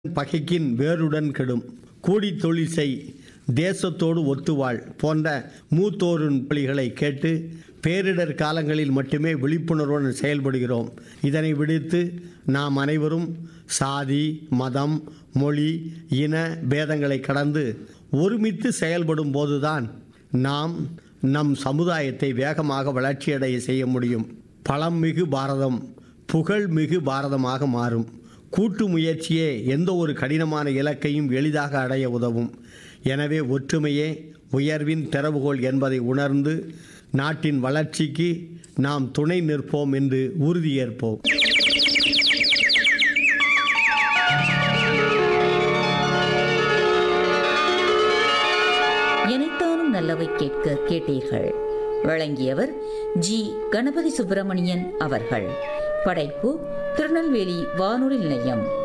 பகைக்கின் வேருடன் கெடும் கூடித் தொழில் செய் தேசத்தோடு ஒத்துவாழ் போன்ற மூத்தோரின் பலிகளை கேட்டு பேரிடர் காலங்களில் மட்டுமே விழிப்புணர்வுடன் செயல்படுகிறோம் இதனை விடுத்து நாம் அனைவரும் சாதி மதம் மொழி இன பேதங்களை கடந்து ஒருமித்து செயல்படும் போதுதான் நாம் நம் சமுதாயத்தை வேகமாக வளர்ச்சியடைய செய்ய முடியும் பழம்மிகு பாரதம் புகழ்மிகு பாரதமாக மாறும் கூட்டு முயற்சியே எந்த ஒரு கடினமான இலக்கையும் எளிதாக அடைய உதவும் எனவே ஒற்றுமையே உயர்வின் திறவுகோல் என்பதை உணர்ந்து நாட்டின் வளர்ச்சிக்கு நாம் துணை நிற்போம் என்று உறுதியேற்போம் எனைத்தானும் நல்லவை கேட்க கேட்டீர்கள் வழங்கியவர் ஜி கணபதி சுப்பிரமணியன் அவர்கள் படைப்பு திருநெல்வேலி வானொலி நிலையம்